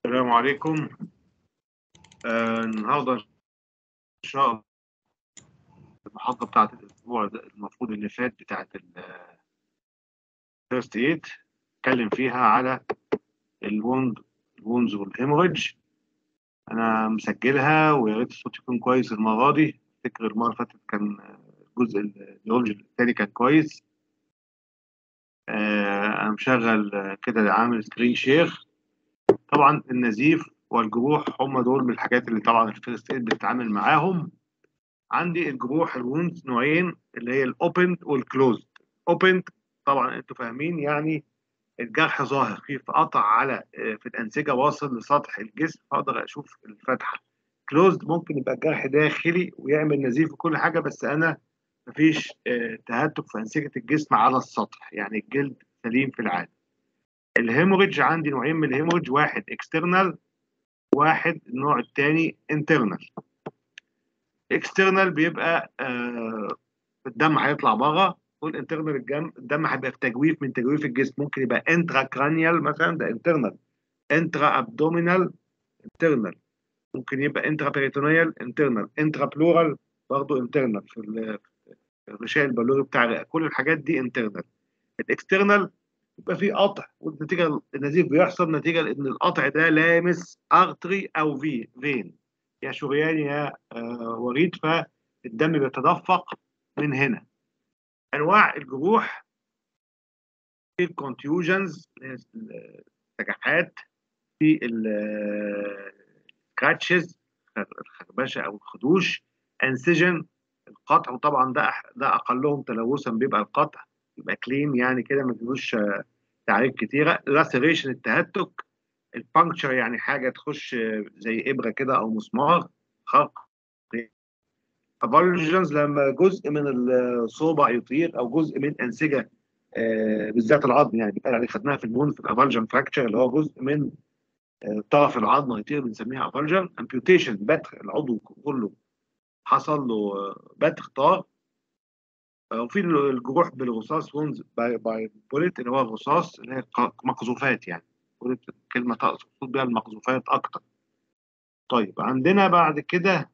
السلام عليكم آه النهارده ان شاء الله المحاضره بتاعت الاسبوع ده المفروض اللي فات بتاعت الفيرست ايد اتكلم فيها على الوند الوندز والهيموريدج انا مسجلها ويا ريت الصوت يكون كويس المره دي افتكر المره اللي فاتت كان الجزء النيورولوجي الثاني كان كويس آه انا مشغل كده عامل سكرين شير طبعا النزيف والجروح هم دول من الحاجات اللي طبعا الفيرست ايد بتتعامل معاهم عندي الجروح الوندز نوعين اللي هي الاوبند والكلوزد اوبند طبعا انتوا فاهمين يعني الجرح ظاهر في قطع على في الانسجه واصل لسطح الجسم اقدر اشوف الفتحه كلوزد ممكن يبقى الجرح داخلي ويعمل نزيف وكل حاجه بس انا مفيش تهتك في انسجه الجسم على السطح يعني الجلد سليم في العاده الهيموريدج عندي نوعين من الهيموريدج واحد اكسترنال واحد النوع الثاني انترنال اكسترنال بيبقى آه الدم هيطلع بره والانترنال الدم الدم هيبقى في تجويف من تجويف الجسم ممكن يبقى انترا كرانيال مثلا ده انترنال انترا ابدومينال انترنال ممكن يبقى انترا بيريتونيال انترنال انترا بلورال برضه انترنال في الغشاء البلوري بتاع الرئه كل الحاجات دي انترنال الاكسترنال يبقى في قطع والنتيجه النزيف بيحصل نتيجه لان القطع ده لامس ارتري او في فين يا شريان يا آه وريد فالدم بيتدفق من هنا انواع الجروح في الكونتيوجنز السجحات في السكراتشز الخربشه او الخدوش انسجن القطع وطبعا ده ده اقلهم تلوثا بيبقى القطع يبقى كلين يعني كده ما فيهوش تعريف كتيره لاسيريشن التهتك البانكتشر يعني حاجه تخش زي ابره كده او مسمار خرق افالجنز لما جزء من الصوبع يطير او جزء من انسجه آه بالذات العظم يعني بيتقال عليه خدناها في البون في الافالجن فراكتشر اللي هو جزء من آه طرف العظم يطير بنسميها افالجن امبيوتيشن بتر العضو كله حصل له بتر طار وفي الجروح بالرصاص وونز باي, باي بوليت اللي هو الرصاص اللي هي مقذوفات يعني بوليت كلمه تقصد بيها المقذوفات اكتر طيب عندنا بعد كده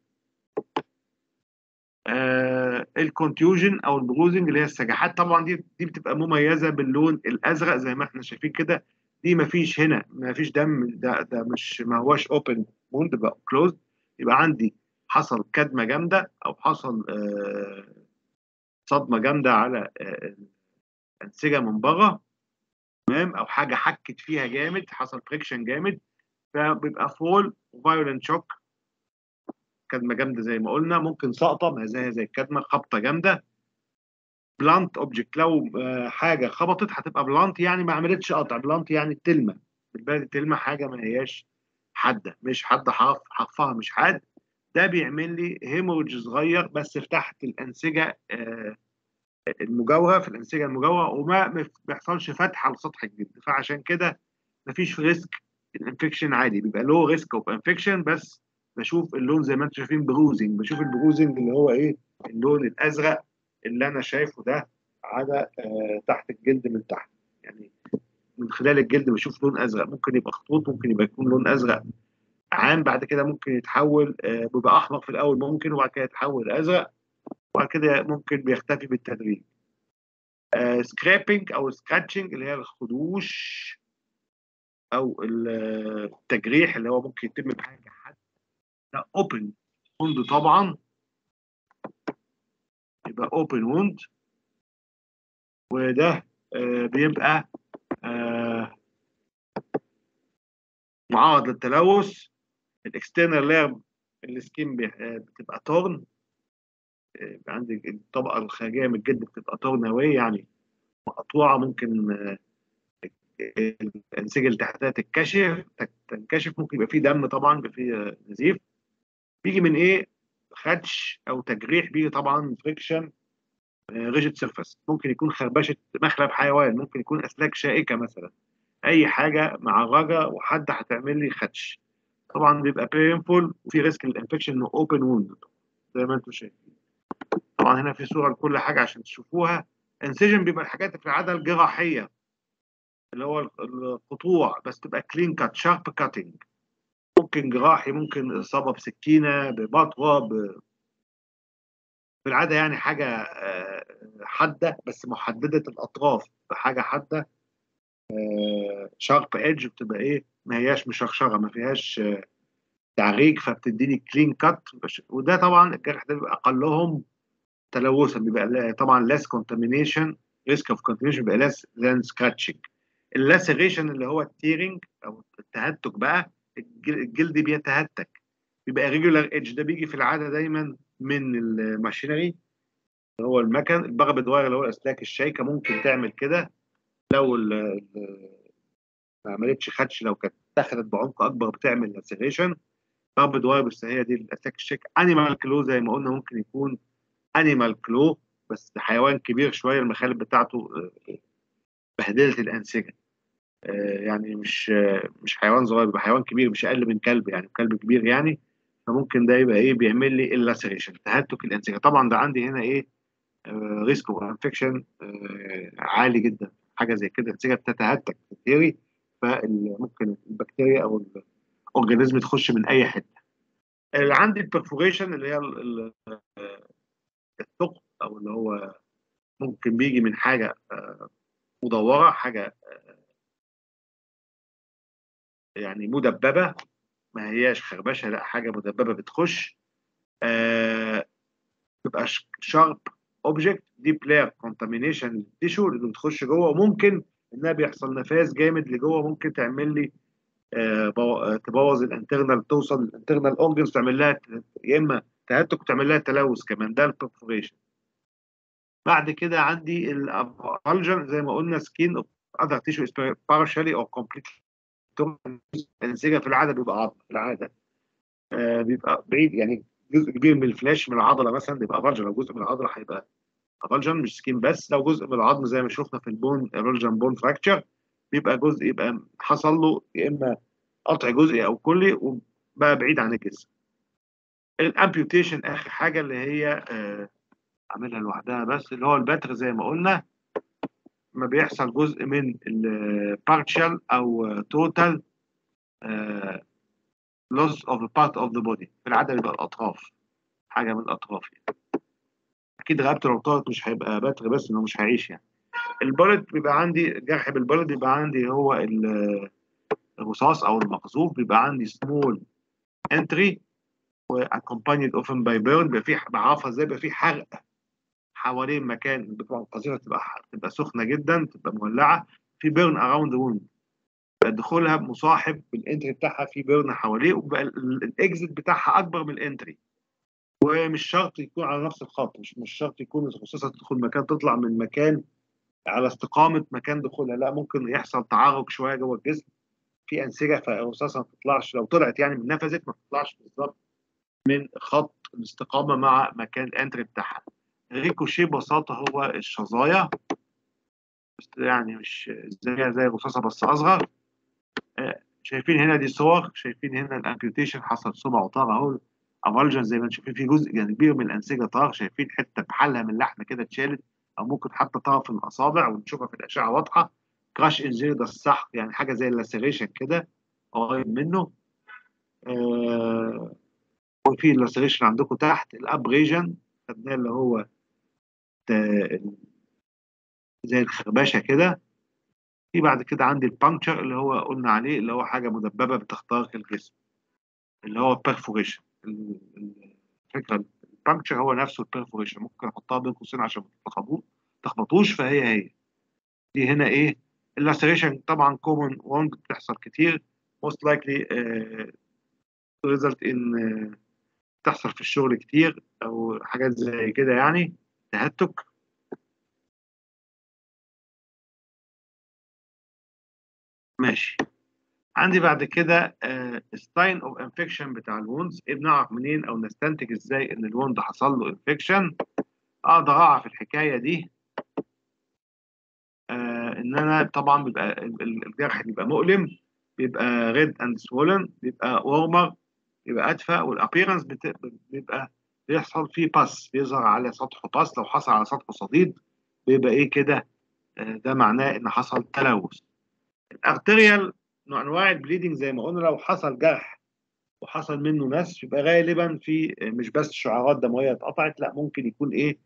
آه الكونتيوجن او البروزنج اللي هي السجحات طبعا دي دي بتبقى مميزه باللون الازرق زي ما احنا شايفين كده دي ما فيش هنا ما فيش دم ده ده مش ما هواش اوبن ووند بقى كلوز يبقى عندي حصل كدمه جامده او حصل آه صدمه جامده على الانسجه من بره تمام او حاجه حكت فيها جامد حصل فريكشن جامد فبيبقى فول وفايولنت شوك كدمه جامده زي ما قلنا ممكن سقطه ما زي زي الكدمه خبطه جامده بلانت اوبجكت لو حاجه خبطت هتبقى بلانت يعني ما عملتش قطع بلانت يعني التلمه بالبلد التلمه حاجه ما هياش حاده مش حد حرف حرفها مش حاد ده بيعمل لي هيموريدج صغير بس في تحت الانسجه المجاوره في الانسجه المجاوره وما بيحصلش فتحه لسطح الجلد فعشان كده مفيش ريسك الانفكشن عادي بيبقى لو ريسك اوف انفكشن بس بشوف اللون زي ما انتم شايفين بروزنج بشوف البروزنج اللي هو ايه اللون الازرق اللي انا شايفه ده على آه تحت الجلد من تحت يعني من خلال الجلد بشوف لون ازرق ممكن يبقى خطوط ممكن يبقى يكون لون ازرق عام بعد كده ممكن يتحول آه بيبقى احمر في الاول ممكن وبعد كده يتحول ازرق وبعد كده ممكن بيختفي بالتدريج آه سكرابنج او سكراتشنج اللي هي الخدوش او التجريح اللي هو ممكن يتم بحاجه حد ده اوبن ووند طبعا يبقى اوبن ووند وده آه بيبقى آه معرض للتلوث الاكسترنال لاير السكين بتبقى تورن عندي الطبقه الخارجيه من الجلد بتبقى تورناويه يعني مقطوعه ممكن الانسجه اللي تحتها تتكشف تنكشف ممكن يبقى فيه دم طبعا يبقى فيه نزيف بيجي من ايه خدش او تجريح بيجي طبعا فريكشن ريجيد سيرفس ممكن يكون خربشه مخلب حيوان ممكن يكون اسلاك شائكه مثلا اي حاجه معرجه وحد هتعمل لي خدش طبعا بيبقى بينفول وفي ريسك للانفكشن انه اوبن ووند زي ما انتم شايفين طبعا هنا في صوره لكل حاجه عشان تشوفوها انسجن بيبقى الحاجات في العاده الجراحيه اللي هو القطوع بس تبقى كلين كات شارب كاتنج ممكن جراحي ممكن اصابه بسكينه ببطوه ب... في العاده يعني حاجه حاده بس محدده الاطراف بحاجه حاده شارب ايدج بتبقى ايه ما هياش مشرشره ما فيهاش تعريج فبتديني كلين كات وده طبعا الجرح ده بيبقى اقلهم تلوثا بيبقى طبعا less contamination risk of contamination بيبقى less than scratching اللاسيريشن اللي هو التيرنج او التهتك بقى الجلد بيتهتك بيبقى ريجولار ايدج ده بيجي في العاده دايما من الماشينري اللي هو المكن البغب الدوائر اللي هو الاسلاك الشايكه ممكن تعمل كده لو ما عملتش خدش لو كانت دخلت بعمق اكبر بتعمل لاسيريشن بغب دوائر بس هي دي الاسلاك الشايكه انيمال كلو زي ما قلنا ممكن يكون انيمال كلو بس حيوان كبير شويه المخالب بتاعته بهدله الانسجه يعني مش مش حيوان صغير بيبقى حيوان كبير مش اقل من كلب يعني كلب كبير يعني فممكن ده يبقى ايه بيعمل لي اللاسريشن تهتك الانسجه طبعا ده عندي هنا ايه ريسك اوف انفكشن عالي جدا حاجه زي كده الانسجه بتتهتك كتير فممكن البكتيريا او الاورجانيزم تخش من اي حته اللي عندي البرفوريشن اللي هي الثقب او اللي هو ممكن بيجي من حاجه مدوره حاجه يعني مدببه ما هياش خربشه لا حاجه مدببه بتخش آه تبقى شارب اوبجكت دي بلاير كونتامينيشن تيشو اللي بتخش جوه وممكن انها بيحصل نفاذ جامد لجوه ممكن تعمل لي آه تبوظ الانترنال توصل الانترنال اورجنز تعمل لها يا اما تهتك وتعمل لها تلوث كمان ده البرفوريشن بعد كده عندي الفالجن زي ما قلنا سكين اذر تيشو partially or completely الانسجه في العاده بيبقى عظم في العاده آه بيبقى بعيد يعني جزء كبير من الفلاش من العضله مثلا بيبقى فالجن لو جزء من العضله هيبقى فالجن مش سكين بس لو جزء من العظم زي ما شفنا في البون فالجن بون فراكتشر بيبقى جزء يبقى حصل له يا اما قطع جزئي او كلي وبقى بعيد عن الجسم الامبيوتيشن اخر حاجه اللي هي آه عاملها لوحدها بس اللي هو البتر زي ما قلنا ما بيحصل جزء من البارشال او توتال لوس اوف بارت اوف ذا بودي في العاده بيبقى الاطراف حاجه من الاطراف يعني اكيد رقبته لو طارت مش هيبقى بتر بس انه مش هيعيش يعني البلد بيبقى عندي جرح بالبلد بيبقى عندي هو الرصاص او المقذوف بيبقى عندي سمول انتري واكومبانيد اوفن باي بيرن بيبقى في بعرفها ازاي بيبقى في حرق حوالين مكان بتبقى القذيفه تبقى تبقى سخنه جدا تبقى مولعه في بيرن اراوند ووند دخولها مصاحب بالانتري بتاعها في بيرن حواليه وبقى الاكزit بتاعها اكبر من الانتري ومش شرط يكون على نفس الخط مش مش شرط يكون الرصاصه تدخل مكان تطلع من مكان على استقامه مكان دخولها لا ممكن يحصل تعرج شويه جوه الجسم في انسجه فالرصاصه ما تطلعش لو طلعت يعني من نفذت ما تطلعش بالظبط من خط الاستقامه مع مكان الانتري بتاعها ريكوشي ببساطه هو الشظايا بس يعني مش زي زي الرصاصه بس اصغر شايفين هنا دي صور شايفين هنا الامبيوتيشن حصل صبع وطار اهو افالجن زي ما انتم شايفين في جزء يعني كبير من الانسجه طار شايفين حته بحالها من اللحم كده اتشالت او ممكن حتى طرف الاصابع ونشوفها في الاشعه واضحه كراش انجري ده الصح يعني حاجه زي اللاسيريشن كده قريب منه آه وفي اللاسيريشن عندكم تحت الابريجن خدناه اللي هو زي الخربشه كده في بعد كده عندي البانكشر اللي هو قلنا عليه اللي هو حاجه مدببه بتخترق الجسم اللي هو البرفوريشن الفكره البانكشر هو نفسه البرفوريشن ممكن احطها بين قوسين عشان ما تخبطوش فهي هي دي هنا ايه اللاسيريشن طبعا كومن وونج بتحصل كتير most likely uh, result in uh, تحصل في الشغل كتير او حاجات زي كده يعني تهتك ماشي عندي بعد كده ستاين اوف انفكشن بتاع الوندز ايه بنعرف منين او نستنتج ازاي ان الوند حصل له انفكشن اقدر اعرف الحكايه دي آه ان انا طبعا بيبقى الجرح بيبقى مؤلم بيبقى ريد اند سوولن بيبقى ورمر بيبقى ادفى والابيرنس بيبقى بيحصل فيه باس بيظهر على سطحه باس لو حصل على سطحه صديد بيبقى ايه كده آه ده معناه ان حصل تلوث الارتريال انواع البليدنج زي ما قلنا لو حصل جرح وحصل منه نسف يبقى غالبا في مش بس شعارات دمويه اتقطعت لا ممكن يكون ايه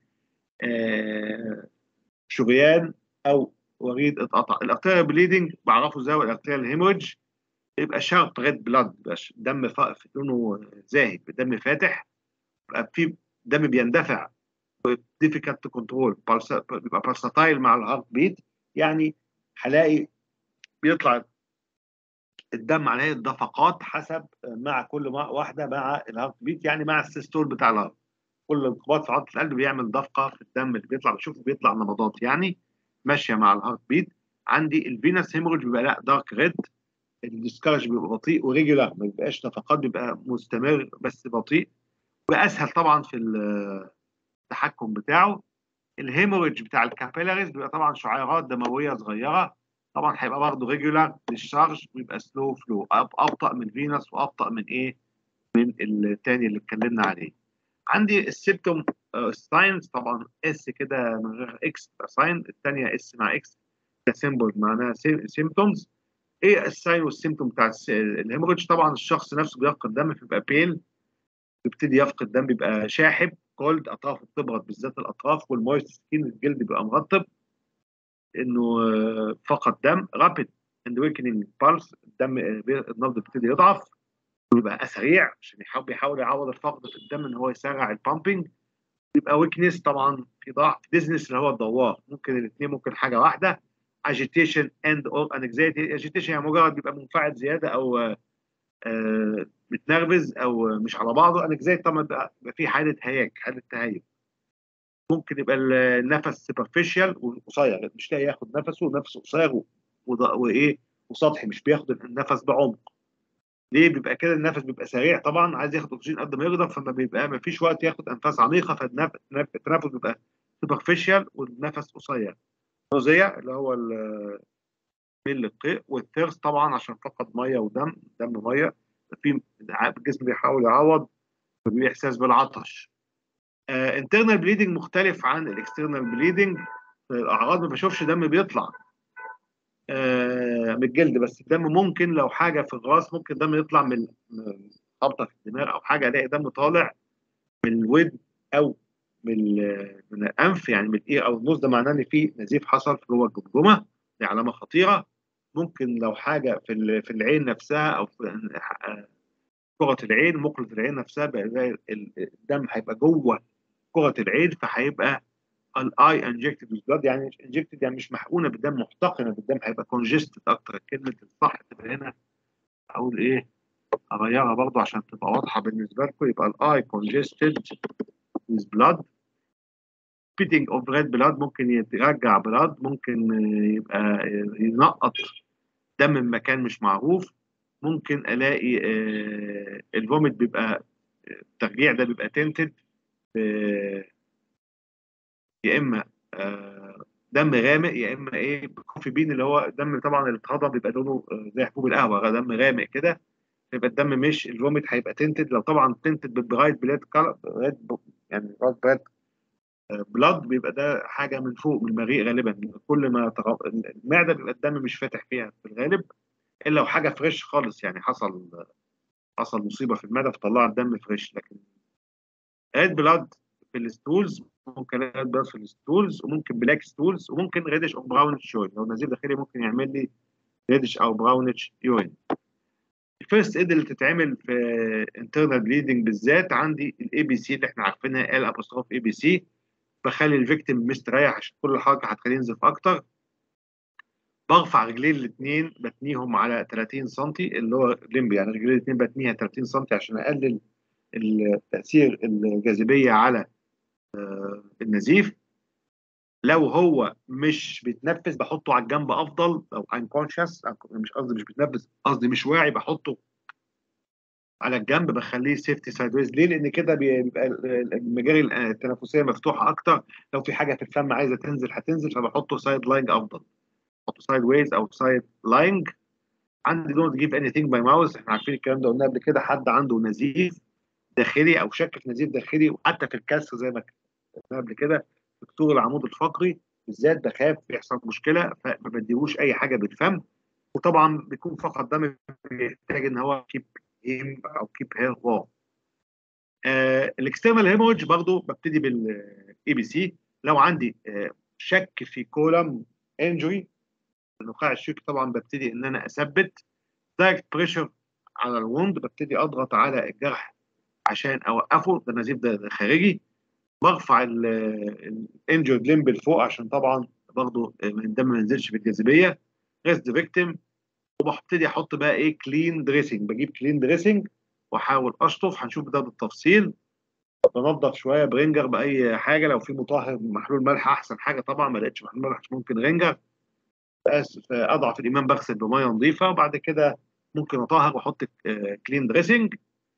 آه شريان او وريد اتقطع الارتريال بليدنج بعرفه ازاي الارتريال هيموريدج يبقى شارب ريد بلاد دم لونه زاهي دم فاتح يبقى في دم بيندفع ديفيكالت كنترول بيبقى بارساتايل مع الهارت بيت يعني هلاقي بيطلع الدم على هيئه دفقات حسب مع كل واحده مع الهارت بيت يعني مع السيستول بتاع الهارت كل انقباض في عضله القلب بيعمل دفقه في الدم اللي بيطلع بشوفه بيطلع نبضات يعني ماشيه مع الهارت بيت عندي الفينس هيموريج بيبقى لا دارك ريد الديسكارج بيبقى بطيء وريجولار ما بيبقاش نفقات بيبقى مستمر بس بطيء واسهل طبعا في التحكم بتاعه الهيموريج بتاع الكابيلاريز بيبقى طبعا شعيرات دمويه صغيره طبعا هيبقى برضه ريجولار ديسشارج ويبقى سلو فلو ابطا من فينس وابطا من ايه من الثاني اللي اتكلمنا عليه عندي السيمتوم ساينز طبعا اس كده من غير اكس ساين الثانيه اس مع اكس ده سيمبل معناها سيمتومز ايه الساين والسيمتوم بتاع الهيموريدج طبعا الشخص نفسه بيفقد دم فبيبقى بيل بيبتدي يفقد دم بيبقى شاحب كولد اطرافه بتبرد بالذات الاطراف والمويست سكين الجلد بيبقى مرطب انه فقد دم رابيد اند ويكنينج بالس الدم النبض بيبتدي يضعف ويبقى سريع عشان يحاول بيحاول يعوض الفقد في الدم ان هو يسرع البامبنج يبقى ويكنس طبعا في ضعف ديزنس اللي هو الدوار ممكن الاثنين ممكن حاجه واحده agitation and or anxiety agitation يعني مجرد بيبقى منفعل زياده او آه متنرفز او مش على بعضه anxiety طبعا بيبقى في حاله هياج حاله تهيج ممكن يبقى النفس سوبرفيشال وقصير مش لاقي ياخد نفسه ونفسه قصير وايه وسطحي مش بياخد النفس بعمق ليه بيبقى كده النفس بيبقى سريع طبعا عايز ياخد اكسجين قد ما يقدر فما بيبقى ما فيش وقت ياخد انفاس عميقه فالتنفس بيبقى سوبرفيشال والنفس قصير نوزيا اللي هو ميل القيء والثيرس طبعا عشان فقد ميه ودم دم ميه في الجسم بيحاول يعوض فبيبقى احساس بالعطش انترنال بليدنج مختلف عن الاكسترنال بليدنج الاعراض ما بشوفش دم بيطلع آه من الجلد بس الدم ممكن لو حاجه في الراس ممكن دم يطلع من خبطه في الدماغ او حاجه الاقي دم طالع من الود او من من الانف يعني من الايه او النص ده معناه ان في نزيف حصل في جوه الجمجمه دي علامه خطيره ممكن لو حاجه في في العين نفسها او في كره العين مقله العين نفسها بقى الدم هيبقى جوه كره العين فهيبقى الاي انجكتد بلاد يعني انجكتد يعني مش محقونه بالدم محتقنه بالدم هيبقى كونجستد اكتر كلمه الصح تبقى هنا اقول ايه اغيرها برضو عشان تبقى واضحه بالنسبه لكم يبقى الاي كونجستد with blood spitting of red blood ممكن يترجع بلاد ممكن يبقى ينقط دم من مكان مش معروف ممكن الاقي الفوميت بيبقى الترجيع ده بيبقى تنتد يا اما دم غامق يا اما ايه كوفي بين اللي هو دم طبعا اللي اتهضم بيبقى لونه زي حبوب القهوه دم غامق كده يبقى الدم مش الفوميت هيبقى تنتد لو طبعا تنتد بالبرايت بلاد كلر يعني برايت بلاد بيبقى ده حاجه من فوق من المريء غالبا كل ما تغ... المعده بيبقى الدم مش فاتح فيها في الغالب الا لو حاجه فريش خالص يعني حصل حصل مصيبه في المعده فطلع الدم فريش لكن ريد بلاد في الستولز ممكن ريد بلاد في الستولز وممكن بلاك ستولز وممكن ريدش او براونش يورين لو نزيف داخلي ممكن يعمل لي ريدش او براونش يورين الفيرست ايد اللي تتعمل في انترنال بليدنج بالذات عندي الاي بي سي اللي احنا عارفينها ال ابوستروف اي بي سي بخلي الفيكتيم مستريح عشان كل حركه هتخليه ينزف اكتر برفع رجلين الاثنين بتنيهم على 30 سم اللي هو لمب يعني رجلين الاثنين بتنيها 30 سم عشان اقلل تاثير الجاذبيه على النزيف لو هو مش بيتنفس بحطه على الجنب افضل لو انكونشس مش قصدي مش بيتنفس قصدي مش واعي بحطه على الجنب بخليه سيفتي سايد ويز ليه؟ لان كده بيبقى المجاري التنفسيه مفتوحه اكتر لو في حاجه في الفم عايزه تنزل هتنزل فبحطه سايد لاينج افضل بحطه سايد ويز او سايد لاينج عندي دونت جيف اني ثينج باي ماوس احنا عارفين الكلام ده قلنا قبل كده حد عنده نزيف داخلي او شك في نزيف داخلي وحتى في الكسر زي ما قلنا قبل كده دكتور العمود الفقري بالذات بخاف يحصل مشكله فما بديهوش اي حاجه بالفم وطبعا بيكون فقط دم بيحتاج ان هو كيب هيم او كيب هير وارم الاكسترنال هيموريدج برضو ببتدي بالاي بي سي لو عندي آه شك في كولم انجري النخاع الشوكي طبعا ببتدي ان انا اثبت دايركت بريشر على الوند ببتدي اضغط على الجرح عشان اوقفه ده نزيف ده خارجي برفع الانجرد ليمب لفوق عشان طبعا برضه الدم ما ينزلش في الجاذبيه ريست فيكتيم وببتدي احط بقى ايه كلين دريسنج بجيب كلين دريسنج واحاول اشطف هنشوف ده بالتفصيل بنضف شويه برينجر باي حاجه لو في مطهر محلول ملح احسن حاجه طبعا ما لقيتش محلول ملح ممكن رينجر بس اضعف الايمان بغسل بميه نظيفه وبعد كده ممكن اطهر واحط كلين دريسنج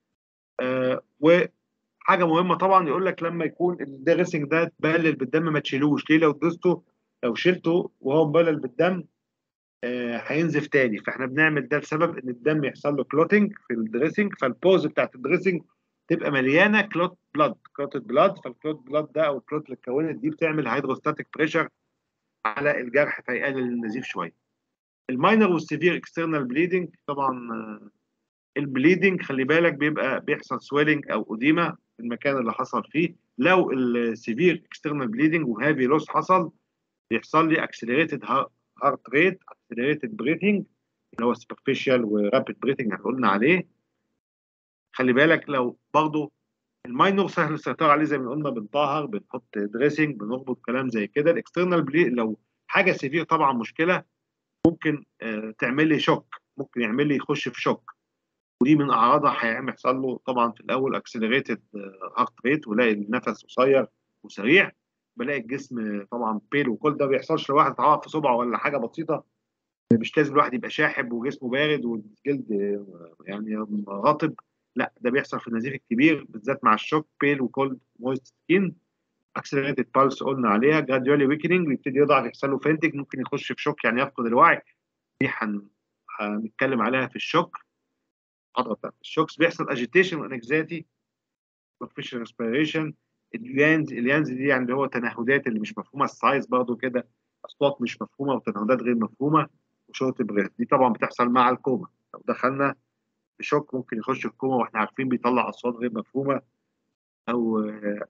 وحاجه مهمه طبعا يقول لك لما يكون الدريسنج ده اتبلل بالدم ما تشيلوش ليه لو دوسته لو شلته وهو مبلل بالدم هينزف تاني فاحنا بنعمل ده لسبب ان الدم يحصل له كلوتنج في الدريسنج فالبوز بتاعت الدريسنج تبقى مليانه كلوت بلاد كلوتد بلاد فالكلوت بلاد ده او الكلوت اللي اتكونت دي بتعمل هيدروستاتيك بريشر على الجرح فيقلل النزيف شويه. الماينر والسيفير اكسترنال بليدنج طبعا البليدنج خلي بالك بيبقى بيحصل سويلنج او اوديما في المكان اللي حصل فيه لو السيفير اكسترنال بليدنج وهافي لوس حصل بيحصل لي اكسلريتد هارت ريت اكسلريتد بريثنج اللي هو سوبرفيشال ورابيد بريثنج اللي قلنا عليه خلي بالك لو برضه الماينور سهل السيطره عليه زي ما قلنا بنطهر بنحط دريسنج بنربط كلام زي كده الاكسترنال بلي لو حاجه سيفير طبعا مشكله ممكن آه تعمل لي شوك ممكن يعمل لي يخش في شوك ودي من اعراضها هيحصل له طبعا في الاول اكسلريتد هارت ريت ولاقي النفس قصير وسريع بلاقي الجسم طبعا بيل وكل ده بيحصلش لو واحد اتعور في صبعه ولا حاجه بسيطه مش لازم الواحد يبقى شاحب وجسمه بارد والجلد يعني رطب لا ده بيحصل في النزيف الكبير بالذات مع الشوك بيل وكولد مويست سكين اكسلريتد بالس قلنا عليها جراديولي ويكننج بيبتدي يضعف يحصل له فينتنج ممكن يخش في شوك يعني يفقد الوعي دي هنتكلم عليها في الشوك العضله بتاعت الشوكس بيحصل اجيتيشن وانكزايتي سوبرفيشال ريسبيريشن اليانز اليانز دي يعني اللي هو تنهدات اللي مش مفهومه السايز برضه كده اصوات مش مفهومه وتنهدات غير مفهومه وشورت بريث دي طبعا بتحصل مع الكوما لو دخلنا في شوك ممكن يخش في كوما واحنا عارفين بيطلع اصوات غير مفهومه او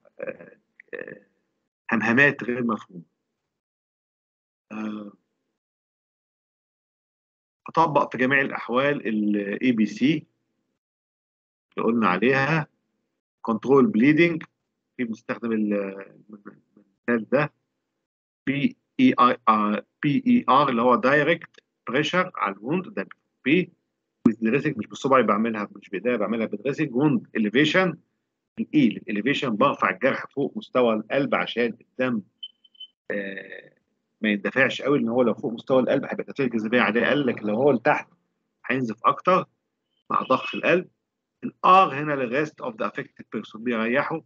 همهمات غير مفهومه اطبق في جميع الاحوال الاي بي سي اللي قلنا عليها كنترول بليدنج في بنستخدم المثال ده بي اي ار بي اي ار اللي هو دايركت بريشر على الوند ده بي بالدريسنج مش بالصبع بعملها مش بايديا بعملها بالدريسنج وند اليفيشن الاي الاليفيشن برفع الجرح فوق مستوى القلب عشان الدم آه ما يندفعش قوي ان هو لو فوق مستوى القلب هيبقى تاثير الجاذبيه عليه اقل لكن لو هو لتحت هينزف اكتر مع ضغط القلب الار هنا للريست اوف ذا افكتد بيرسون بيريحه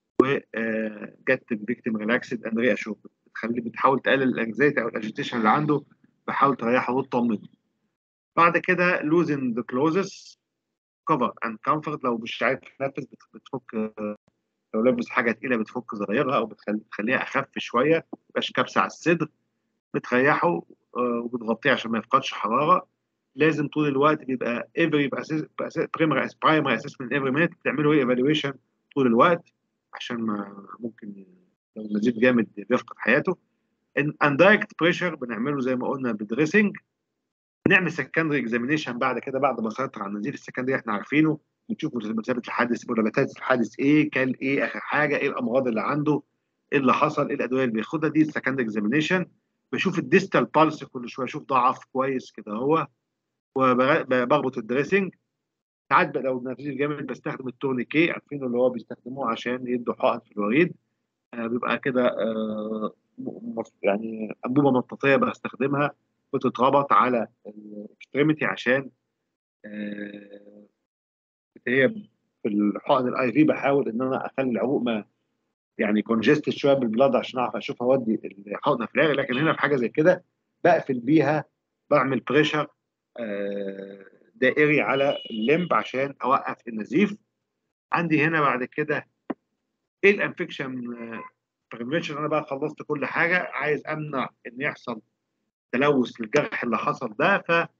وجت الفيكتيم ريلاكسد اند ري اشور بتخلي بتحاول تقلل الانكزايتي او الاجيتيشن اللي عنده بحاول تريحه وتطمنه بعد كده لوزن ذا كلوزس كفر اند كومفورت لو مش عارف تنفس بتفك لو لابس حاجه تقيله بتفك زرايرها او بتخليها اخف شويه ما يبقاش كبسه على الصدر بتريحه وبتغطيه عشان ما يفقدش حراره لازم طول الوقت بيبقى every primary primary assessment every minute بتعملوا ايه evaluation طول الوقت عشان ما ممكن لو النزيف جامد بيفقد حياته indirect pressure بنعمله زي ما قلنا بدريسنج نعمل سكندري اكزامينيشن بعد كده بعد ما سيطر على النزيف السكندري احنا عارفينه بنشوف مرتبه الحادث مرتبات الحادث ايه كان ايه اخر حاجه ايه الامراض اللي عنده ايه اللي حصل ايه الادويه اللي بياخدها دي السكندري اكزامينيشن بشوف الديستال بالس كل شويه اشوف ضعف كويس كده هو وبربط الدريسنج ساعات لو النزيف جامد بستخدم التورنيكي عارفين اللي هو بيستخدموه عشان يدوا حقن في الوريد آه بيبقى كده آه يعني انبوبه مطاطيه بستخدمها بتتربط على الاكستريميتي عشان آه هي في الحقن الاي في بحاول ان انا اخلي العروق ما يعني كونجستد شويه بالبلاد عشان اعرف اشوف اودي الحقنه في العرق لكن هنا في حاجه زي كده بقفل بيها بعمل بريشر آه دائري على الليمب عشان اوقف النزيف عندي هنا بعد كده ايه الانفكشن بريفنشن انا بقى خلصت كل حاجه عايز امنع ان يحصل تلوث للجرح اللي حصل ده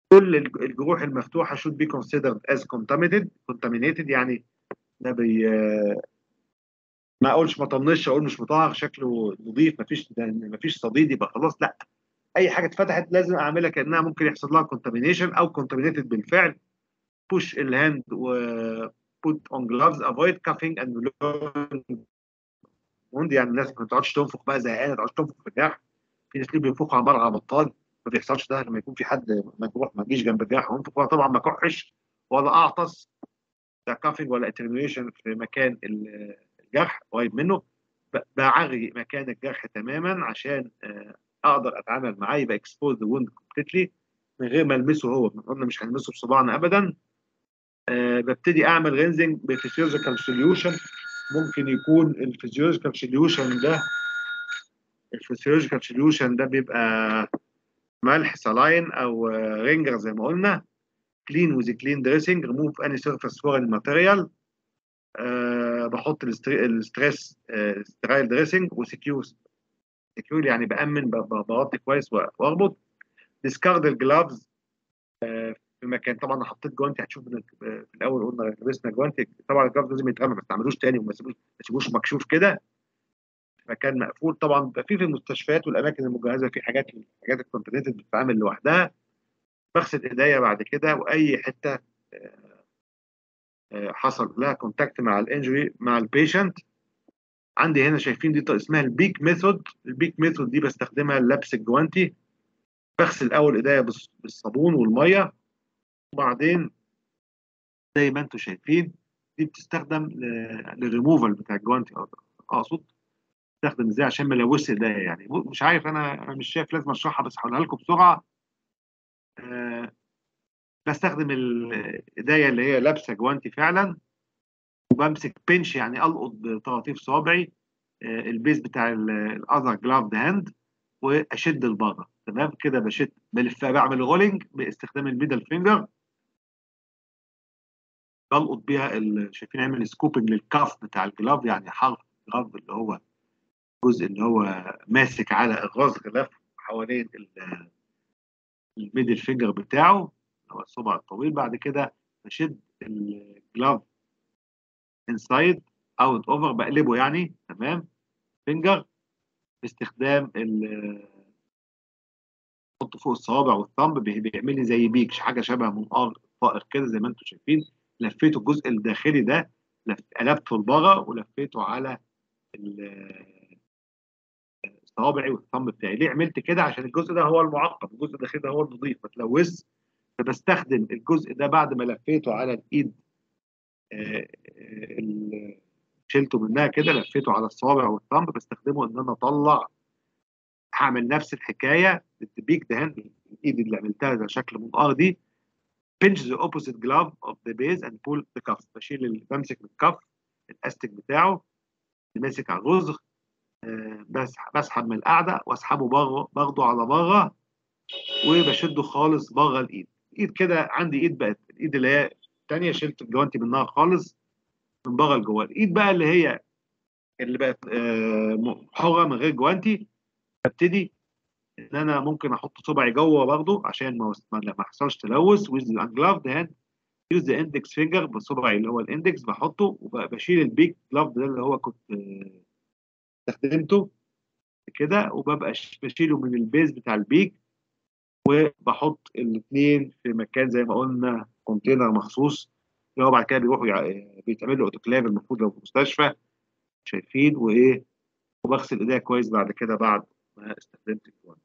كل الجروح المفتوحه should be considered as contaminated contaminated يعني ده بي ما اقولش ما طنش اقول مش مطهر شكله نظيف مفيش مفيش صديد يبقى خلاص لا اي حاجه اتفتحت لازم اعملها كانها ممكن يحصل لها كونتامينيشن او كونتامينيتد بالفعل push الهاند و put on gloves avoid coughing and blowing wound يعني الناس ما تقعدش تنفخ بقى زهقانه ما تقعدش تنفخ في الجرح في ناس اللي بينفخوا على مره على بطال ما بيحصلش ده لما يكون في حد مجروح ما تجيش جنب الجرح وينفخ طبعا ما كحش ولا اعطس لا كافينج ولا اترميشن في مكان الجرح قريب منه بعري مكان الجرح تماما عشان اقدر اتعامل معاه يبقى اكسبوز ذا ووند كومبليتلي من غير ما المسه هو قلنا مش هنلمسه بصباعنا ابدا أه ببتدي اعمل رينزنج بفيزيولوجيكال سوليوشن ممكن يكون الفيزيولوجيكال سوليوشن ده الفيزيولوجيكال سوليوشن ده بيبقى ملح سلاين او رينجر زي ما قلنا كلين وذ كلين دريسنج ريموف اني سيرفيس فورين ماتيريال بحط الستريس سترايل دريسنج وسكيور سكيور يعني بامن بغطي كويس واربط ديسكارد الجلافز في مكان طبعا حطيت جوانتي هتشوف في الاول قلنا لبسنا جوانتي طبعا الجلافز لازم يترمى ما تعملوش تاني وما تسيبوش مكشوف كده مكان مقفول طبعا بيبقى في في المستشفيات والاماكن المجهزه في حاجات حاجات الكونتيننتد بتتعامل لوحدها بغسل ايديا بعد كده واي حته حصل لها كونتاكت مع الانجري مع البيشنت عندي هنا شايفين دي اسمها البيك ميثود البيك ميثود دي بستخدمها للبس الجوانتي بغسل اول ايديا بالصابون والميه وبعدين زي ما انتم شايفين دي بتستخدم للريموفال بتاع الجوانتي اقصد بستخدم ازاي عشان ما الوثش ايديا يعني مش عارف انا انا مش شايف لازم اشرحها بس هقولها لكم بسرعه أه بستخدم الايديا اللي هي لابسه جوانتي فعلا وبمسك بنش يعني القط بطراطيف صوابعي أه البيز بتاع الاذر جلافد هاند واشد لبره تمام كده بشد بلفها بعمل رولينج باستخدام الميدل فينجر بلقط بيها شايفين عامل سكوبنج للكاف بتاع الجلاف يعني حرف الجلاف اللي هو الجزء اللي هو ماسك على الرزغ لف حوالين الميدل فينجر بتاعه هو الصبع الطويل بعد كده بشد الجلاف انسايد اوت اوفر بقلبه يعني تمام فينجر باستخدام ال احطه فوق الصوابع والثumb بيعمل لي زي بيك حاجه شبه منقار طائر كده زي ما انتم شايفين لفيته الجزء الداخلي ده قلبته لبره ولفيته على صوابعي والثumb بتاعي ليه عملت كده عشان الجزء ده هو المعقد الجزء الداخلي ده هو النظيف ما تلوث فبستخدم الجزء ده بعد ما لفيته على الايد اللي شلته منها كده لفيته على الصوابع والثumb بستخدمه ان انا اطلع هعمل نفس الحكايه البيك دهان الايد اللي عملتها ده شكل منقار دي pinch the opposite glove of the base and pull the cuff بشيل بمسك من الكف الاستك بتاعه ماسك على الرزغ أه بسحب من القاعده واسحبه بره باخده على بره وبشده خالص بره الايد الايد كده عندي ايد بقت الايد اللي هي الثانيه شلت الجوانتي منها خالص من بره لجوه الايد بقى اللي هي اللي بقت أه حره من غير جوانتي ابتدي ان انا ممكن احط صبعي جوه برضه عشان ما ما يحصلش تلوث with the ungloved hand use the index finger بصبعي اللي هو الاندكس بحطه وبشيل البيك جلافد ده اللي هو كنت استخدمته كده وببقى بشيله من البيز بتاع البيك وبحط الاثنين في مكان زي ما قلنا كونتينر مخصوص اللي هو بعد كده بيروحوا بيتعمل له اوتوكلاف المفروض لو في مستشفى شايفين وايه وبغسل ايديا كويس بعد كده بعد ما استخدمت الجوانتي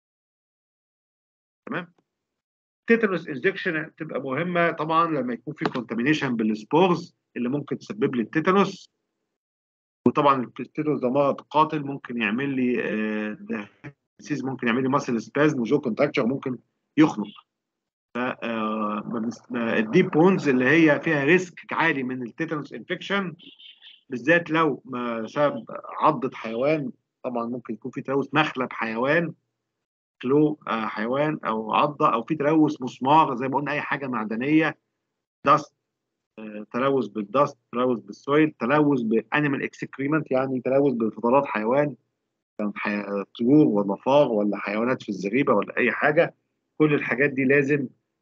تمام تيتانوس انجكشن بتبقى مهمه طبعا لما يكون في كونتامينيشن بالسبورز اللي ممكن تسبب لي التيتانوس وطبعا التيتانوس ده مرض قاتل ممكن يعمل لي ده ممكن يعمل لي ماسل سبازم وجو كونتراكشر ممكن يخنق ف الديب بونز اللي هي فيها ريسك عالي من التيتانوس انفكشن بالذات لو ما سبب عضة حيوان طبعا ممكن يكون في تلوث مخلب حيوان كلو حيوان او عضه او في تلوث مسمار زي ما قلنا اي حاجه معدنيه دست تلوث بالدست تلوث بالسويل تلوث بانيمال اكسكريمنت يعني تلوث بفضلات حيوان كان طيور ولا فار ولا حيوانات في الزريبه ولا اي حاجه كل الحاجات دي لازم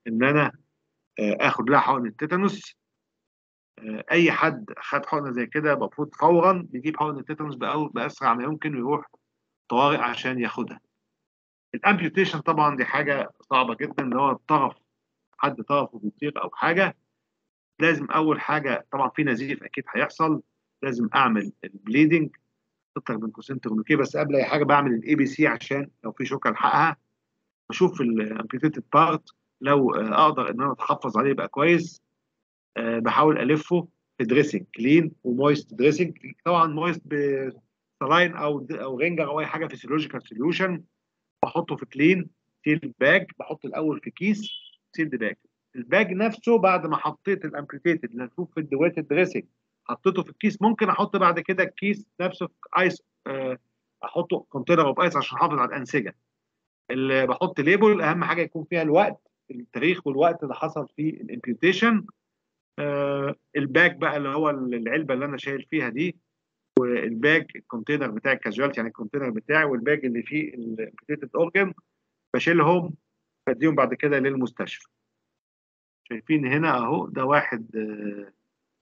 ان انا آه، اخد لها حقن التيتانوس آه، اي حد خد حقنه زي كده المفروض فورا بيجيب حقن التيتانوس بأو- باسرع ما يمكن ويروح طوارئ عشان ياخدها الامبيوتيشن طبعا دي حاجه صعبه جدا اللي هو الطرف حد طرفه بيطير او حاجه لازم اول حاجه طبعا في نزيف اكيد هيحصل لازم اعمل البليدنج تطلع من قوسين تورنيكيه بس قبل اي حاجه بعمل الاي بي سي عشان لو في شوكه الحقها بشوف الامبيوتيتد بارت لو آه، اقدر ان انا اتحفظ عليه يبقى كويس آه، بحاول الفه في دريسنج كلين ومويست دريسنج طبعا مويست بسلاين او او رينجر او اي حاجه فيسيولوجيكال سوليوشن بحطه في كلين سيل باج بحط الاول في كيس سيلد باج الباج نفسه بعد ما حطيت الامبيوتيتد اللي هنشوف في الدوات الدريسنج حطيته في الكيس ممكن احط بعد كده الكيس نفسه في ايس آه، احطه كونتينر اوف ايس عشان احافظ على الانسجه اللي بحط ليبل اهم حاجه يكون فيها الوقت التاريخ والوقت اللي حصل فيه الامبيوتيشن آه الباك بقى اللي هو العلبه اللي انا شايل فيها دي والباك الكونتينر بتاع الكاجوالتي يعني الكونتينر بتاعي والباك اللي فيه الامبيوتيتد اورجن بشيلهم بديهم بعد كده للمستشفى شايفين هنا اهو ده واحد آه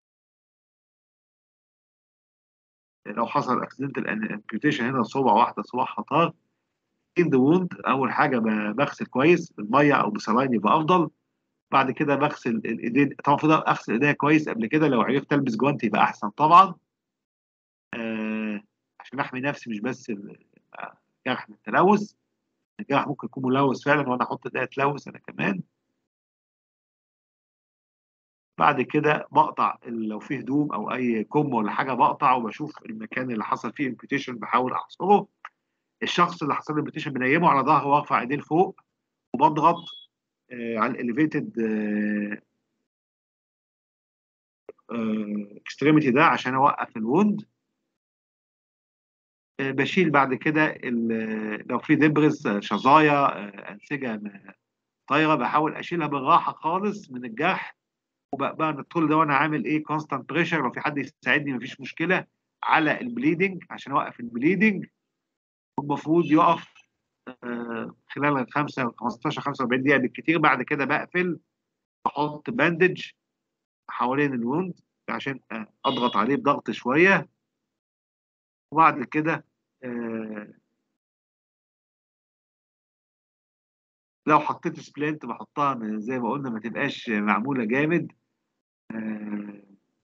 لو حصل اكسيدنتال امبيوتيشن هنا صبع واحده صباعها طار ان ذا ووند اول حاجه ب- بغسل كويس بالميه او بسلاين يبقى افضل بعد كده بغسل الايدين طبعا المفروض اغسل ايديا كويس قبل كده لو عرفت البس جوانتي يبقى احسن طبعا آه عشان احمي نفسي مش بس ال- الجرح من التلوث الجرح ممكن يكون ملوث فعلا وانا احط ايديا تلوث انا كمان بعد كده بقطع ال- لو فيه هدوم او اي كم ولا حاجه بقطع وبشوف المكان اللي حصل فيه امبيوتيشن بحاول احصره الشخص اللي حصل له امبيوتيشن بنيمه على ظهره وارفع ايديه لفوق وبضغط آه على الاليفيتد اكستريميتي ده عشان اوقف الوند آه، بشيل بعد كده ال- لو في دبرز آه، شظايا آه، انسجه م- طايره بحاول اشيلها بالراحه خالص من الجرح وبقى الطول ده وانا عامل ايه كونستانت بريشر لو في حد يساعدني مفيش مشكله على البليدنج عشان اوقف البليدنج والمفروض يقف آه، خلال الخمسة 15 45 دقيقه بالكتير بعد كده بقفل بحط باندج حوالين الوند عشان آه، اضغط عليه بضغط شويه وبعد كده آه، لو حطيت سبلنت بحطها من- زي ما قلنا ما تبقاش معموله جامد آه،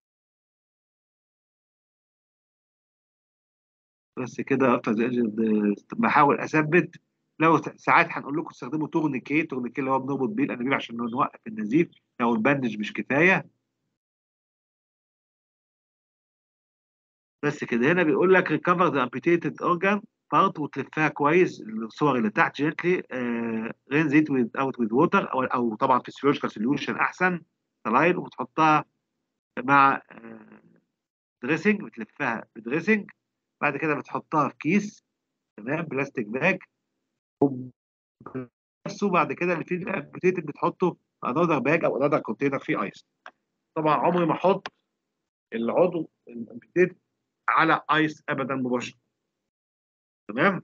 بس كده افتر بحاول اثبت لو س- ساعات هنقول لكم استخدموا تورنيكي تورنيكي اللي هو بنربط بيه الانابيب عشان نوقف النزيف لو الباندج مش كفايه بس كده هنا بيقول لك ريكفر ذا امبيتيتد اورجان بارت وتلفها كويس الصور اللي تحت جنتلي رينز ات ويز اوت ويز ووتر او او طبعا فيسيولوجيكال سوليوشن احسن سلاين وتحطها مع دريسنج بتلفها بدريسنج بعد كده بتحطها في كيس تمام بلاستيك باج نفسه بعد كده اللي فيه الامبيتيتد بتحطه انذر باج او انذر كونتينر فيه ايس طبعا عمري ما احط العضو الامبيتيتد على ايس ابدا مباشره تمام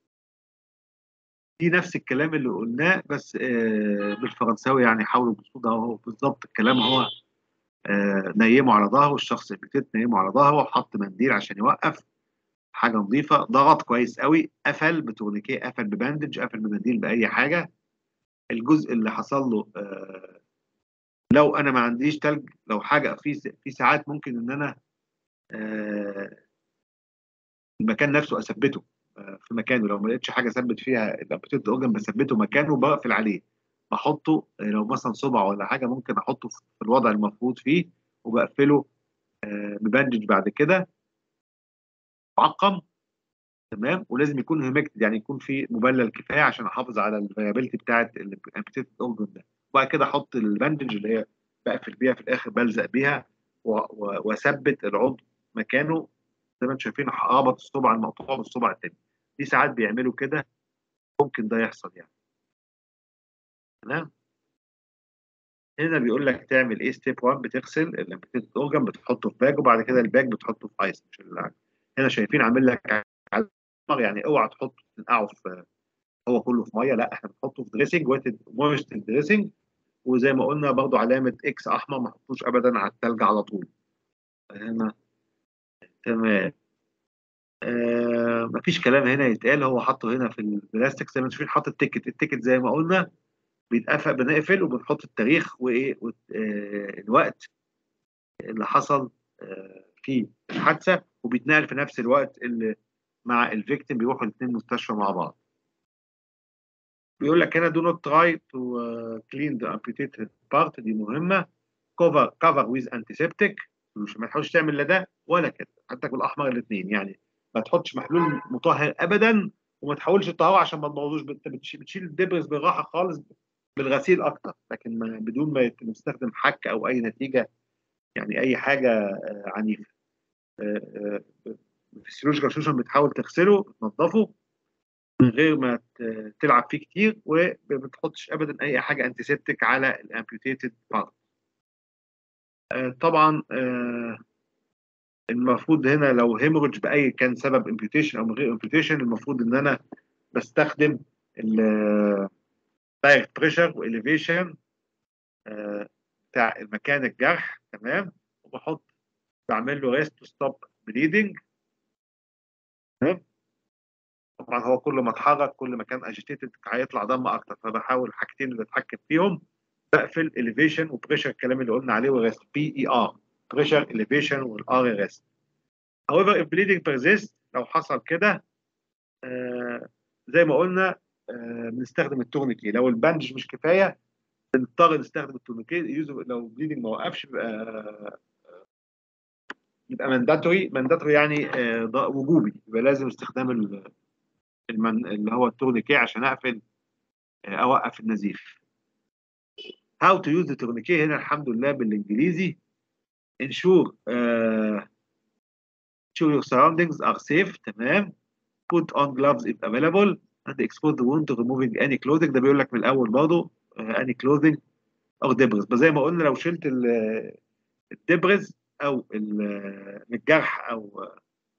دي نفس الكلام اللي قلناه بس آه بالفرنساوي يعني حاولوا بصوت اهو بالظبط الكلام هو آه نيمه على ظهره الشخص البتيت نيمه على ظهره وحط منديل عشان يوقف حاجه نظيفه ضغط كويس قوي قفل بتورنيكيه قفل بباندج قفل بمنديل باي حاجه الجزء اللي حصل له آه لو انا ما عنديش تلج لو حاجه في في ساعات ممكن ان انا آه المكان نفسه اثبته آه في مكانه لو ما لقيتش حاجه اثبت فيها الامبيتيد اورجن بثبته مكانه وبقفل عليه بحطه آه لو مثلا صبع ولا حاجه ممكن احطه في الوضع المفروض فيه وبقفله آه بباندج بعد كده معقم تمام ولازم يكون هيمكتد يعني يكون في مبلل كفايه عشان احافظ على الفيابيلتي بتاعه الامبيتيد اورجن ده وبعد كده احط الباندج اللي هي بقفل بيها في الاخر بلزق بيها واثبت العضو مكانه زي ما انتم شايفين ربط الصبع المقطوع بالصبع التاني دي ساعات بيعملوا كده ممكن ده يحصل يعني تمام هنا بيقول لك تعمل ايه ستيب 1 بتغسل الامبيتيد اورجن بتحطه في باج وبعد كده الباج بتحطه في ايس مش اللعب. هنا شايفين عامل لك يعني اوعى تحط تنقعه في هو كله في ميه لا احنا بنحطه في دريسنج مويست دريسنج وزي ما قلنا برضو علامه اكس احمر ما تحطوش ابدا على الثلج على طول هنا تمام آه مفيش كلام هنا يتقال هو حاطه هنا في البلاستيك زي ما انتم شايفين حاطط التيكت التيكت زي ما قلنا بيتقفل بنقفل وبنحط التاريخ وايه آه الوقت اللي حصل آه في الحادثه وبيتنقل في نفس الوقت اللي مع الفيكتيم بيروحوا الاثنين مستشفى مع بعض بيقول لك هنا do not try to uh, clean the amputated part دي مهمه cover cover with antiseptic ما تحاولش تعمل لا ده ولا كده حتى بالاحمر الاثنين يعني ما تحطش محلول مطهر ابدا وما تحاولش تطهره عشان ما تبوظوش انت بتشيل الدبرس بالراحه خالص بالغسيل اكتر لكن ما بدون ما تستخدم حك او اي نتيجه يعني اي حاجه عنيفه الفسيولوجيكال سولوشن بتحاول تغسله تنظفه من غير ما تلعب فيه كتير وما بتحطش ابدا اي حاجه انتيسبتيك على الامبيوتيتد بارت طبعا المفروض هنا لو هيموريدج باي كان سبب امبيوتيشن او من غير امبيوتيشن المفروض ان انا بستخدم دايركت بريشر واليفيشن بتاع المكان الجرح تمام وبحط بعمل له ريست تو ستوب بليدنج تمام طبعا هو كل ما اتحرك كل ما كان اجيتيتد هيطلع دم اكتر فبحاول الحاجتين اللي اتحكم فيهم بقفل اليفيشن وبريشر الكلام اللي قلنا عليه وريست بي اي ار بريشر اليفيشن والار ريست however if bleeding persists لو حصل كده آه زي ما قلنا آه بنستخدم التورنيكي لو البندج مش كفايه بنضطر نستخدم التورنيكي لو بليدنج ما وقفش يبقى يبقى مانداتوري مانداتوري يعني آه وجوبي يبقى لازم استخدام المن... اللي هو التورنيكي عشان اقفل اوقف النزيف how to use the tourniquet هنا الحمد لله بالانجليزي ensure uh, ensure your surroundings are safe تمام put on gloves if available and expose the wound to removing any clothing ده بيقول لك من الاول برضه uh, any clothing او دبرز بس زي ما قلنا لو شلت الدبرز او من الجرح او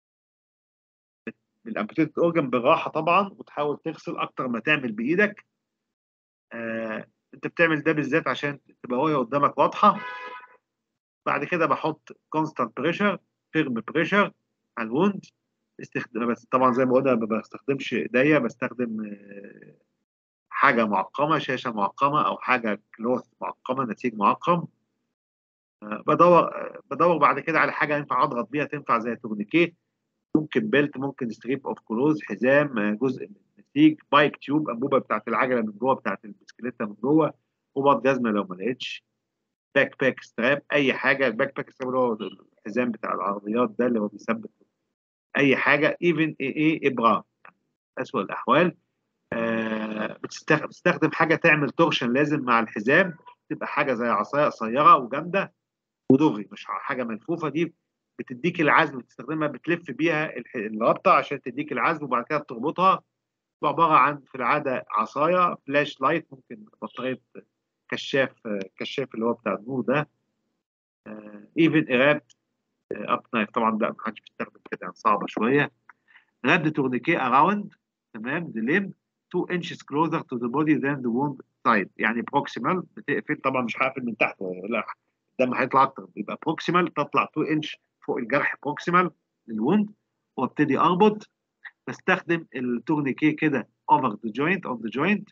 من الامبوتيتد اورجن بالراحه طبعا وتحاول تغسل اكتر ما تعمل بايدك آه انت بتعمل ده بالذات عشان تبقى رؤيه قدامك واضحه بعد كده بحط كونستانت بريشر فيرم بريشر على الوند استخدم بس طبعا زي ما قلنا ما بستخدمش ايديا بستخدم حاجه معقمه شاشه معقمه او حاجه كلوث معقمه نسيج معقم بدور بدور بعد كده على حاجه ينفع اضغط بيها تنفع زي تورنيكيه ممكن بيلت ممكن ستريب اوف كلوز حزام جزء من النسيج بايك تيوب انبوبه بتاعت العجله من جوه بتاعت البسكليته من جوه قبض جزمه لو ما لقيتش باك باك ستراب اي حاجه الباك باك ستراب اللي هو الحزام بتاع العربيات ده اللي هو بيثبت اي حاجه ايفن ايه ايه ابره اسوء الاحوال آه بتستخدم حاجه تعمل تورشن لازم مع الحزام تبقى حاجه زي عصايه قصيره وجامده ودغري مش حاجه ملفوفه دي بتديك العزم بتستخدمها بتلف بيها الرابطه عشان تديك العزم وبعد كده بتربطها عباره عن في العاده عصايه فلاش لايت ممكن بطاريه كشاف كشاف اللي هو بتاع النور ده ايفن قراب اب نايف طبعا لا ما حدش بيستخدم كده يعني صعبه شويه رد تورنيكي اراوند تمام ذا ليم 2 inches closer to the body than the wound side يعني بروكسيمال بتقفل طبعا مش هقفل من تحت لا الدم هيطلع اكتر يبقى بروكسيمال تطلع 2 انش فوق الجرح بروكسيمال للوند وابتدي اربط بستخدم التورنيكي كده اوفر ذا جوينت اوف ذا جوينت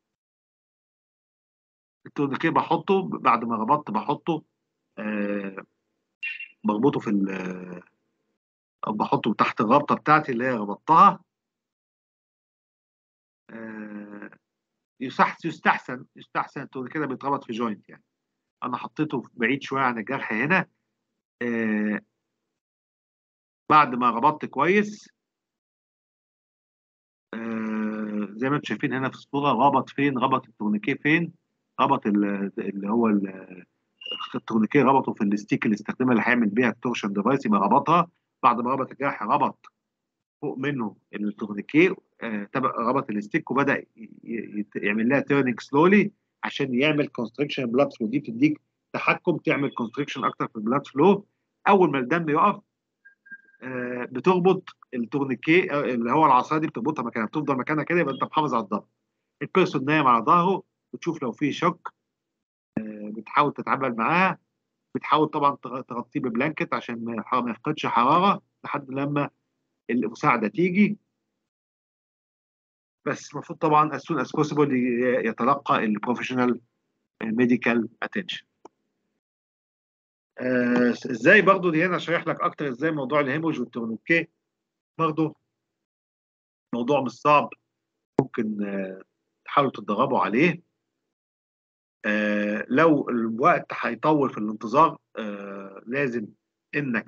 التورنيكي بحطه بعد ما ربطت بحطه آه بربطه في او بحطه تحت الرابطه بتاعتي اللي هي ربطتها آه يستحسن يستحسن التورنيكي ده بيتربط في جوينت يعني انا حطيته بعيد شويه عن الجرح هنا آه بعد ما ربطت كويس آه زي ما انتم شايفين هنا في الصوره ربط فين ربط التورنيكيه فين ربط اللي هو التورنيكيه ربطه في الستيك اللي استخدمها اللي هيعمل بيها التورشن ديفايس يبقى ربطها بعد ما ربط الجرح ربط فوق منه التورنيكيه آه ربط الستيك وبدا يعمل لها تيرنينج سلولي عشان يعمل كونستريكشن بلاد فلو دي بتديك تحكم تعمل كونستريكشن اكتر في البلاد فلو اول ما الدم يقف آه بتربط التورنيكي آه اللي هو العصايه دي بتربطها مكانها بتفضل مكانها كده يبقى انت محافظ على الضغط البيرسون نايم على ظهره وتشوف لو في شوك بتحاول تتعامل معاها بتحاول طبعا تغطيه ببلانكت عشان ما يفقدش حراره لحد لما المساعده تيجي بس المفروض طبعا as soon as possible يتلقى البروفيشنال ميديكال اتنشن ازاي برضو دي هنا اشرح لك اكتر ازاي موضوع الهيموج والتورنيكيه برضو موضوع مش صعب ممكن آه تحاولوا تتدربوا عليه آه لو الوقت هيطول في الانتظار آه لازم انك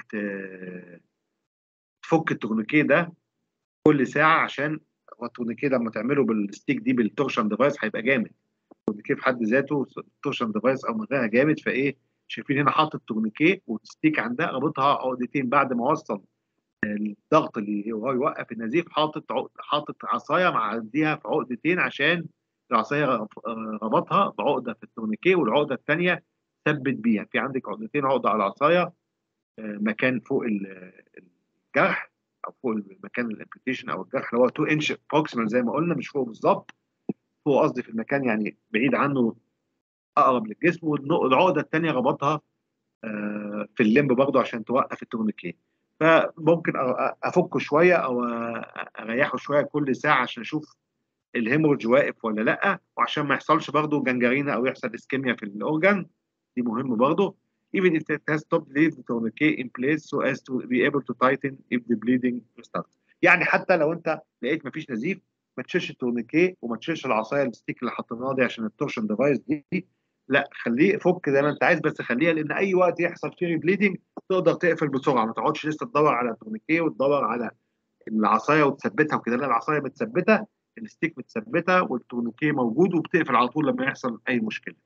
تفك التورنيكيه ده كل ساعه عشان هو التورنيكيه لما تعمله بالستيك دي بالتورشن ديفايس هيبقى جامد التورنيكيه في حد ذاته التورشن ديفايس او من غيرها جامد فايه شايفين هنا حاطط تورنيكيه والستيك عندها رابطها عقدتين بعد ما وصل الضغط اللي هو يوقف النزيف حاطط حاطط عصايه معديها في عقدتين عشان العصايه ربطها بعقده في التورنيكيه والعقده الثانيه ثبت بيها في عندك عقدتين عقده على العصايه مكان فوق الجرح او فوق مكان الامبيتيشن او الجرح اللي هو 2 انش بروكسيمال زي ما قلنا مش فوق بالظبط فوق قصدي في المكان يعني بعيد عنه اقرب للجسم والعقده الثانيه ربطها في الليمب برضه عشان توقف التورنيكيه فممكن افكه شويه او اريحه شويه كل ساعه عشان اشوف الهيمورج واقف ولا لا وعشان ما يحصلش برضه جنجرينا او يحصل اسكيميا في الاورجان دي مهم برضه even if it has stopped leave the tourniquet in place so as to be able to tighten if the bleeding restarts يعني حتى لو انت لقيت مفيش نزيف ما تشيلش التورنيكيه وما تشيلش العصايه الستيك اللي حطيناها دي عشان التورشن ديفايس دي لا خليه فك زي ما انت عايز بس خليها لان اي وقت يحصل فيه بليدنج تقدر تقفل بسرعه ما تقعدش لسه تدور على التورنيكيه وتدور على العصايه وتثبتها وكده لا العصايه متثبته الستيك متثبته والتورنيكيه موجود وبتقفل على طول لما يحصل اي مشكله.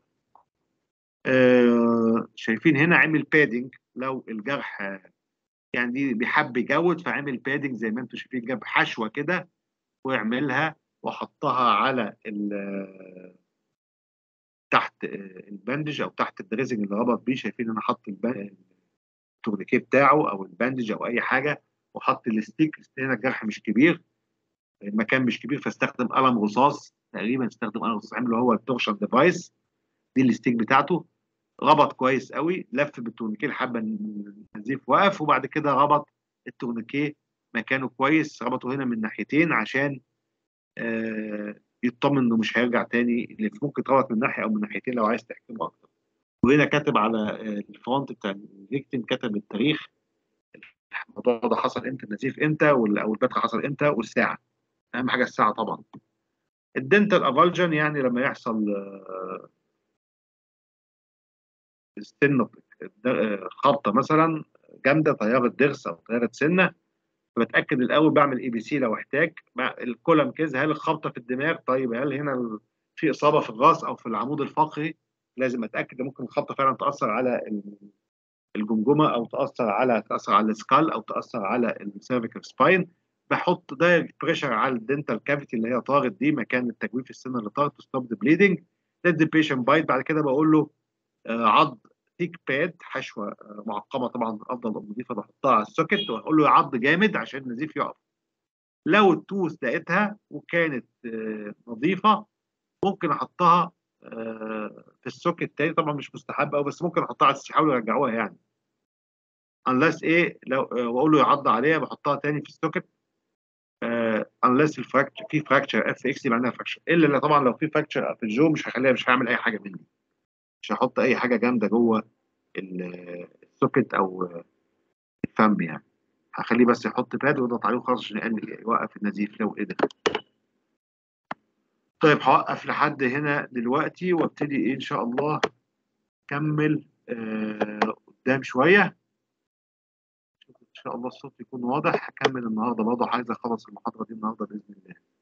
آه شايفين هنا عامل بادنج لو الجرح يعني دي بيحب يجود فعامل بادنج زي ما انتم شايفين جاب حشوه كده ويعملها وحطها على تحت الباندج او تحت الدريسنج اللي ربط بيه شايفين انا حاطط التورنيكيه بتاعه او الباندج او اي حاجه وحط الستيك هنا الجرح مش كبير المكان مش كبير فاستخدم قلم رصاص تقريبا استخدم قلم رصاص عمله هو التورشن ديفايس دي الستيك بتاعته ربط كويس قوي لف بالتورنيكيه لحد ما النزيف وقف وبعد كده ربط التورنيكيه مكانه كويس ربطه هنا من ناحيتين عشان آه يطمن انه مش هيرجع تاني اللي ممكن تربط من ناحيه او من ناحيتين لو عايز تحكمه اكتر وهنا كاتب على الفرونت بتاع الفيكتيم كاتب التاريخ الموضوع ده حصل امتى النزيف امتى او البتر حصل امتى والساعه اهم حاجه الساعه طبعا الدنتال افالجن يعني لما يحصل ستن خبطه مثلا جامده طياره ضرس او طياره سنه بتاكد الاول بعمل اي بي سي لو احتاج الكولم كيز هل الخبطه في الدماغ طيب هل هنا في اصابه في الراس او في العمود الفقري لازم اتاكد ممكن الخبطه فعلا تاثر على الجمجمه او تاثر على تاثر على السكال او تاثر على السيرفيكال سباين بحط دايركت بريشر على الدنتال كافيتي اللي هي طارت دي مكان التجويف السنه اللي طارت تو ستوب ذا بليدنج let the patient bite بعد كده بقول له عض تيك باد حشوه معقمه طبعا افضل نظيفه بحطها على السوكت واقول له عض جامد عشان النزيف يقف لو التوث لقيتها وكانت نظيفه ممكن احطها في السوكت تاني طبعا مش مستحب قوي بس ممكن احطها على يحاولوا يرجعوها يعني unless ايه لو واقول له يعض عليها بحطها تاني في السوكت unless الفراكتشر في فراكتشر اف اكس يبقى عندها فراكتشر الا طبعا لو في فراكتشر في الجو مش هخليها مش هعمل اي حاجه مني مش هحط اي حاجه جامده جوه السوكت او الفم يعني هخليه بس يحط باد ويضغط عليه وخلاص عشان يوقف النزيف لو قدر طيب هوقف لحد هنا دلوقتي وابتدي ايه ان شاء الله اكمل آه قدام شويه ان شاء الله الصوت يكون واضح هكمل النهارده برضه عايز اخلص المحاضره دي النهارده باذن الله